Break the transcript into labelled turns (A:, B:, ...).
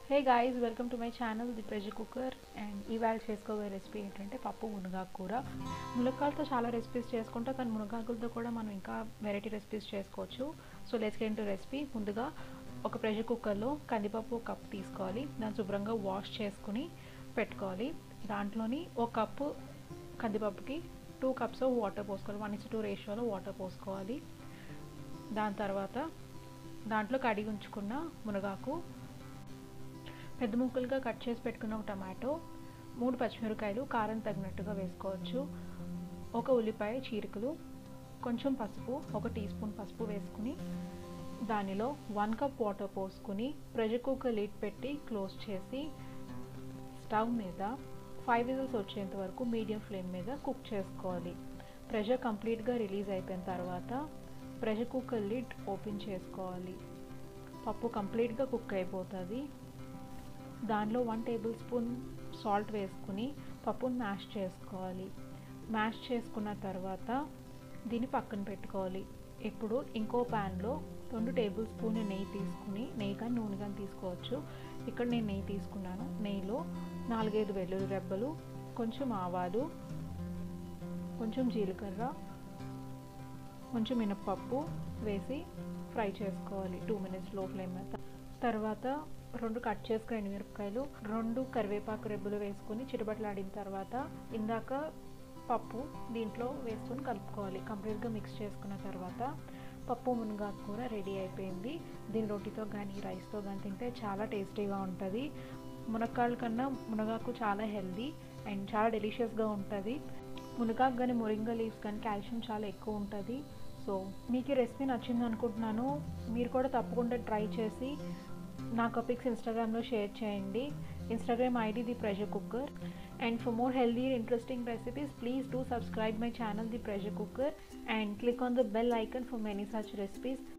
A: hey guys welcome to my channel the pressure cooker and ఇవాళ చేసుకోబోయే recipe ఏంటంటే పప్పు మునగాకు కూర మునక్కాయలతో చాలా రెసిపీస్ చేసుకుంటాం కానీ మునగాకులతో కూడా మనం ఇంకా వెరైటీ రెసిపీస్ చేసుకోవచ్చు so let's get to recipe ముందుగా ఒక ప్రెషర్ కుక్కర్లో కందిపప్పు ఒక కప్ తీసుకోవాలి దాన్ని శుభ్రంగా వాష్ చేసుకుని పెట్టుకోవాలి దాంట్లోని ఒక కప్పు కందిపప్పుకి టూ కప్స్ వాటర్ పోసుకోవాలి వన్ ఇస్ టూ రేషియోలో వాటర్ పోసుకోవాలి దాని తర్వాత దాంట్లో కడిగి ఉంచుకున్న మునగాకు పెద్ద ముక్కలుగా కట్ చేసి పెట్టుకున్న ఒక టమాటో మూడు పచ్చిమిరకాయలు కారం తగినట్టుగా వేసుకోవచ్చు ఒక ఉల్లిపాయ చీరికలు కొంచెం పసుపు ఒక టీ స్పూన్ పసుపు వేసుకుని దానిలో వన్ కప్ వాటర్ పోసుకుని ప్రెషర్ కుక్కర్ లీడ్ పెట్టి క్లోజ్ చేసి స్టవ్ మీద ఫైవ్ విజిల్స్ వచ్చేంత వరకు మీడియం ఫ్లేమ్ మీద కుక్ చేసుకోవాలి ప్రెషర్ కంప్లీట్గా రిలీజ్ అయిపోయిన తర్వాత ప్రెషర్ కుక్కర్ లిడ్ ఓపెన్ చేసుకోవాలి పప్పు కంప్లీట్గా కుక్ అయిపోతుంది దానిలో వన్ టేబుల్ స్పూన్ సాల్ట్ వేసుకుని పప్పును మ్యాష్ చేసుకోవాలి మ్యాష్ చేసుకున్న తర్వాత దీన్ని పక్కన పెట్టుకోవాలి ఇప్పుడు ఇంకో ప్యాన్లో రెండు టేబుల్ స్పూన్ నెయ్యి తీసుకుని నెయ్యి కానీ నూనె కానీ తీసుకోవచ్చు ఇక్కడ నేను నెయ్యి తీసుకున్నాను నెయ్యిలో నాలుగైదు వెల్లుల్లి రెబ్బలు కొంచెం ఆవాలు కొంచెం జీలకర్ర కొంచెం మినప్పప్పు వేసి ఫ్రై చేసుకోవాలి టూ మినిట్స్ లో ఫ్లేమ్ మీద తర్వాత రెండు కట్ చేసుకుని ఎండుమిరపకాయలు రెండు కరివేపాకు రెబ్బలు వేసుకొని చిటబట్లాడిన తర్వాత ఇందాక పప్పు దీంట్లో వేసుకొని కలుపుకోవాలి కంప్లీట్గా మిక్స్ చేసుకున్న తర్వాత పప్పు మునగాకు కూర రెడీ అయిపోయింది దీని రోటీతో కానీ రైస్తో కానీ తింటే చాలా టేస్టీగా ఉంటుంది మునక్కాయల కన్నా మునగాకు చాలా హెల్దీ అండ్ చాలా డెలిషియస్గా ఉంటుంది మునగాకు కానీ మొరింగా లీవ్స్ కానీ కాల్షియం చాలా ఎక్కువ ఉంటుంది సో మీకు ఈ రెసిపీ నచ్చింది అనుకుంటున్నాను మీరు కూడా తప్పకుండా ట్రై చేసి నాకు పిక్స్ ఇన్స్టాగ్రామ్లో షేర్ చేయండి Instagram ID the pressure cooker and for more healthy interesting recipes please do subscribe my channel the pressure cooker and click on the bell icon for many such recipes